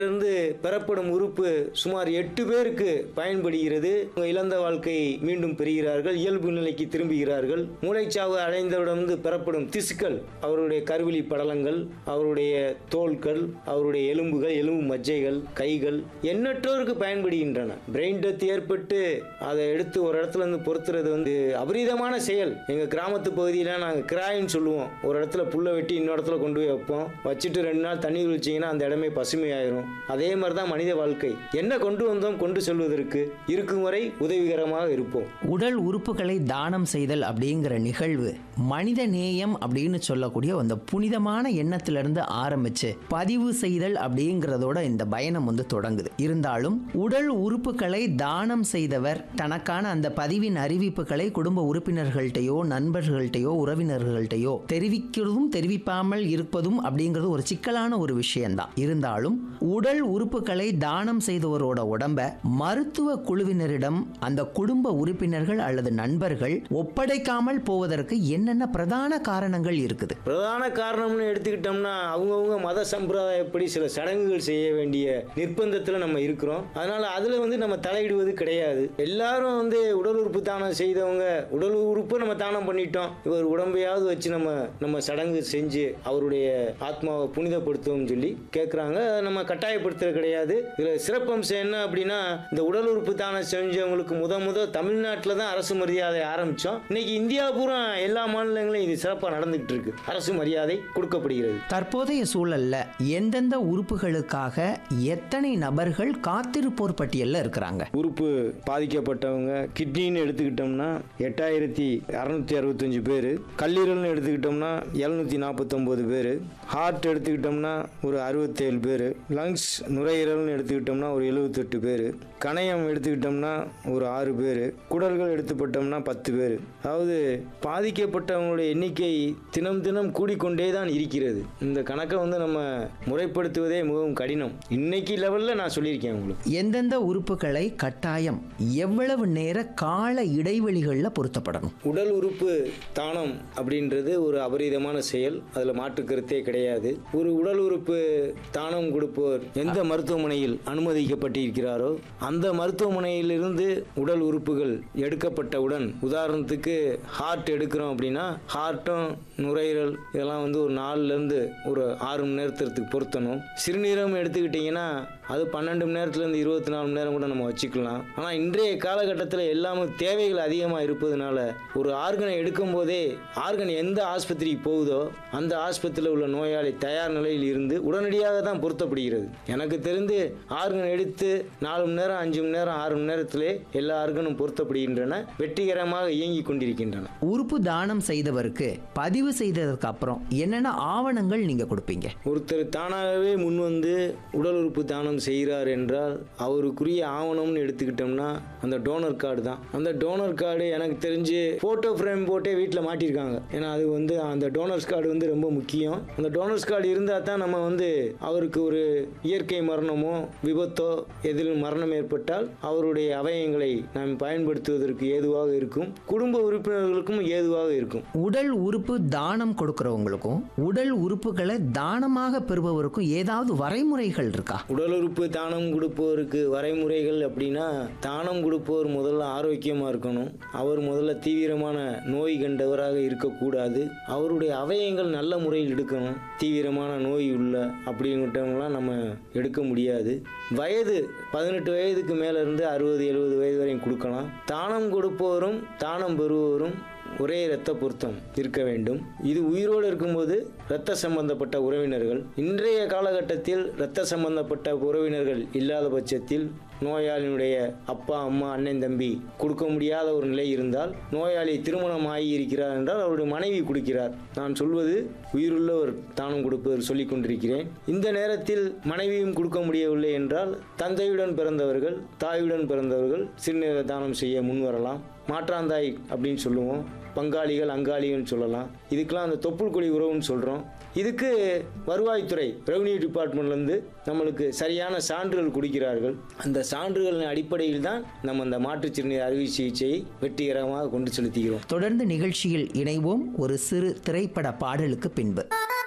இருந்து பெறப்படும் உறுப்பு சுமார் எட்டு பேருக்கு பயன்படுகிறது இழந்த வாழ்க்கை மீண்டும் பெறுகிறார்கள் இயல்பு நிலைக்கு திரும்புகிறார்கள் மூளைச்சாவு அடைந்தவிடமிருந்து பெறப்படும் திசுக்கள் அவருடைய கருவிழி படலங்கள் அவருடைய தோள்கள் அவருடைய எலும்புகள் எலும்பு மஜ்ஜைகள் கைகள் எண்ணற்றோருக்கு பயன்படுகின்றன பிரெயின் டெத் ஏற்பட்டு அதை எடுத்து ஒரு இடத்துல இருந்து பொறுத்துறது வந்து அபரீதமான செயல் எங்க கிராமத்து பகுதியில நாங்கள் கிராயின்னு சொல்லுவோம் ஒரு இடத்துல புல்லை வெட்டி இன்னொரு இடத்துல கொண்டு போய் வைப்போம் வச்சுட்டு ரெண்டு நாள் தண்ணி குளிச்சிங்கன்னா அந்த இடமே பசுமையாயிரும் அதே மாதிரி தான் மனித வாழ்க்கை என்ன கொண்டு வந்தோம் கொண்டு செல்வதற்கு இருக்கும் வரை உதவிகரமாக இருப்போம் உடல் உறுப்புகளை தானம் செய்தல் அப்படிங்கிற நிகழ்வு மனித நேயம் அப்படின்னு சொல்லக்கூடிய அந்த புனிதமான எண்ணத்திலிருந்து ஆரம்பிச்சு பதிவு செய்தல் அப்படிங்கிறதோட இந்த பயணம் வந்து தொடங்குது இருந்தாலும் உடல் உறுப்புகளை தானம் செய்தவர் தனக்கான அந்த பதிவின் அறிவிப்புகளை குடும்ப உறுப்பினர்கள்ட்டையோ நண்பர்கள்ட்டையோ உறவினர்கள்ட்டையோ தெரிவிக்கிறதும் தெரிவிப்பாமல் இருப்பதும் அப்படிங்கிறது ஒரு சிக்கலான ஒரு விஷயம்தான் இருந்தாலும் உடல் உறுப்புகளை தானம் செய்தவரோட உடம்ப மருத்துவ குழுவினரிடம் அந்த குடும்ப உறுப்பினர்கள் அல்லது நண்பர்கள் ஒப்படைக்காமல் போவதற்கு என்னென்ன பிரதான காரணங்கள் இருக்குது பிரதான காரணம்னு எடுத்துக்கிட்டோம்னா அவங்கவுங்க மத சம்பிரதாயப்படி சில சடங்குகள் செய்ய வேண்டிய நிர்பந்தத்தில் நம்ம இருக்கிறோம் அதனால அதில் வந்து நம்ம தலையிடுவது கிடையாது எல்லாரும் வந்து உடல் உறுப்பு தானம் செய்தவங்க உடல் உறுப்பு நம்ம தானம் பண்ணிட்டோம் இவர் உடம்பையாவது வச்சு நம்ம நம்ம சடங்கு செஞ்சு அவருடைய ஆத்மாவை புனிதப்படுத்துவோம் சொல்லி கேட்குறாங்க நம்ம கட்டாயப்படுத்துறது கிடையாது இதில் சிறப்பம்சம் என்ன அப்படின்னா இந்த உடல் உறுப்பு தானம் செஞ்சவங்களுக்கு முத முத தமிழ்நாட்டில் தான் அரசு மரியாதை ஆரம்பித்தோம் இன்னைக்கு இந்தியா பூரா எல்லா மாநிலங்களும் இது சிறப்பாக நடந்துகிட்டு இருக்கு அரசு மரியாதை கொடுக்கப்படுகிறது தற்போதைய சூழல்ல எந்தெந்த உறுப்புகளுக்காக எத்தனை நபர்கள் காத்திருப்போர் பட்டியல்ல இருக்கிறாங்க உறுப்பு பாதிக்கப்பட்டவங்க கிட்னின்னு எடுத்துக்கிட்டோம்னா எட்டாயிரத்தி அறுநூத்தி அறுபத்தஞ்சு பேர் கல்லீரல்னு எடுத்துக்கிட்டோம்னா எழுநூத்தி நாற்பத்தொம்போது பேர் ஹார்ட் எடுத்துக்கிட்டோம்னா ஒரு அறுபத்தேழு பேர் லங்ஸ் நுரையீரல்னு எடுத்துக்கிட்டோம்னா ஒரு எழுபத்தெட்டு பேர் கணையம் எடுத்துக்கிட்டோம்னா ஒரு ஆறு பேர் குடல்கள் எடுத்துப்பட்டோம்னா பத்து பேர் அதாவது பாதிக்கப்பட்டவங்களுடைய எண்ணிக்கை தினம் தினம் கூடிக்கொண்டே தான் இருக்கிறது இந்த கணக்கை வந்து நம்ம முறைப்படுத்துவதே மிகவும் கடினம் இன்னைக்கு லெவலில் நான் சொல்லியிருக்கேன் உங்களுக்கு எந்தெந்த உறுப்புகளை கட்டாயம் எவ்வளவு நேர கால இடைவெளிகளில் பொருத்தப்படணும் உடல் உறுப்பு தானம் அப்படின்றது ஒரு அபரீதமான செயல் அதில் மாற்று கருத்தே கிடையாது ஒரு உடல் உறுப்பு தானம் கொடுப்போர் எந்த மருத்துவமனையில் அனுமதிக்கப்பட்டிருக்கிறாரோ அந்த மருத்துவமனையிலிருந்து உடல் உறுப்புகள் எடுக்கப்பட்டவுடன் உதாரணத்துக்கு ஹார்ட் எடுக்கிறோம் அப்படின்னா ஹார்ட்டும் நுரையீரல் இதெல்லாம் வந்து ஒரு நாலுலேருந்து ஒரு ஆறு மணி நேரத்திற்கு பொருத்தணும் சிறுநீரகம் எடுத்துக்கிட்டிங்கன்னா அது பன்னெண்டு மணி நேரத்துலேருந்து இருபத்தி நாலு மணி நேரம் கூட நம்ம வச்சுக்கலாம் ஆனால் இன்றைய காலகட்டத்தில் எல்லாமே தேவைகள் அதிகமாக இருப்பதனால ஒரு ஆர்கனை எடுக்கும் போதே ஆர்கன் எந்த ஆஸ்பத்திரிக்கு போகுதோ அந்த ஆஸ்பத்திரியில் உள்ள நோயாளி தயார் நிலையில் இருந்து உடனடியாக தான் பொருத்தப்படுகிறது எனக்கு தெரிந்து ஆர்கன் எடுத்து நாலு மணி நேரம் அஞ்சு மணி நேரம் ஆறு மணி நேரத்திலே எல்லா ஆர்கனும் பொருத்தப்படுகின்றன வெற்றிகரமாக இயங்கி கொண்டிருக்கின்றன உறுப்பு தானம் செய்தவருக்கு பதிவு செய்ததற்கு அப்புறம் என்னென்ன ஆவணங்கள் நீங்க கொடுப்பீங்க ஒருத்தர் தானாகவே முன் வந்து உடல் உறுப்பு தானம் செய்கிறார் என்றால் அவருக்குரிய ஆவணம்னு எடுத்துக்கிட்டோம்னா அந்த டோனர் கார்டு தான் அந்த டோனர் கார்டு எனக்கு தெரிஞ்சு ஃபோட்டோ ஃப்ரேம் போட்டே வீட்டில் மாட்டியிருக்காங்க ஏன்னா அது வந்து அந்த டோனர்ஸ் கார்டு வந்து ரொம்ப முக்கியம் அந்த டோனர்ஸ் கார்டு இருந்தால் தான் நம்ம வந்து அவருக்கு ஒரு இயற்கை மரணமோ விபத்தோ எதில் மரணம் ஏற்பட்டால் அவருடைய அவயங்களை நாம் பயன்படுத்துவதற்கு ஏதுவாக இருக்கும் குடும்ப உறுப்பினர்களுக்கும் ஏதுவாக இருக்கும் உடல் உறுப்பு தானம் கொடுக்கறவங்களுக்கும் உடல் உறுப்புகளை தானமாக பெறுபவருக்கும் ஏதாவது வரைமுறைகள் இருக்கா உடல் உறுப்பு தானம் கொடுப்போருக்கு வரைமுறைகள் அப்படின்னா தானம் கொடுப்போர் முதல்ல ஆரோக்கியமாக இருக்கணும் அவர் முதல்ல தீவிரமான நோய் கண்டவராக இருக்கக்கூடாது அவருடைய அவயங்கள் நல்ல முறையில் எடுக்கணும் தீவிரமான நோய் உள்ள அப்படிங்கிட்டவங்களாம் நம்ம எடுக்க முடியாது வயது பதினெட்டு வயதுக்கு மேல இருந்து அறுபது எழுபது வயது வரையும் கொடுக்கலாம் தானம் கொடுப்போரும் தானம் பெறுவோரும் ஒரே இரத்த பொருத்தம் இருக்க வேண்டும் இது உயிரோடு இருக்கும்போது இரத்த சம்பந்தப்பட்ட உறவினர்கள் இன்றைய காலகட்டத்தில் இரத்த சம்பந்தப்பட்ட உறவினர்கள் இல்லாத பட்சத்தில் நோயாளியினுடைய அப்பா அம்மா அண்ணன் தம்பி கொடுக்க முடியாத ஒரு நிலை இருந்தால் நோயாளி திருமணம் ஆகி இருக்கிறார் என்றால் அவருடைய மனைவி கொடுக்கிறார் நான் சொல்வது உயிருள்ளவர் தானம் கொடுப்பவர் சொல்லிக் கொண்டிருக்கிறேன் இந்த நேரத்தில் மனைவியும் கொடுக்க முடியவில்லை என்றால் தந்தையுடன் பிறந்தவர்கள் தாயுடன் பிறந்தவர்கள் சிறுநீர தானம் செய்ய முன்வரலாம் மாற்றாந்தாய் அப்படின்னு சொல்லுவோம் பங்காளிகள் அங்காளிகள்னு சொல்லலாம் இதுக்கெல்லாம் அந்த தொப்புள் கொடி உறவுன்னு சொல்கிறோம் இதுக்கு வருவாய்த்துறை ரெவன்யூ டிபார்ட்மெண்ட்லேருந்து நம்மளுக்கு சரியான சான்றுகள் கொடுக்கிறார்கள் அந்த சான்றுகளின் அடிப்படையில் தான் நம்ம அந்த மாற்றுச் சிறுநீர் அறுவை சிகிச்சையை வெற்றிகரமாக கொண்டு செலுத்துகிறோம் தொடர்ந்து நிகழ்ச்சியில் இணைவோம் ஒரு சிறு திரைப்பட பாடலுக்கு பின்பு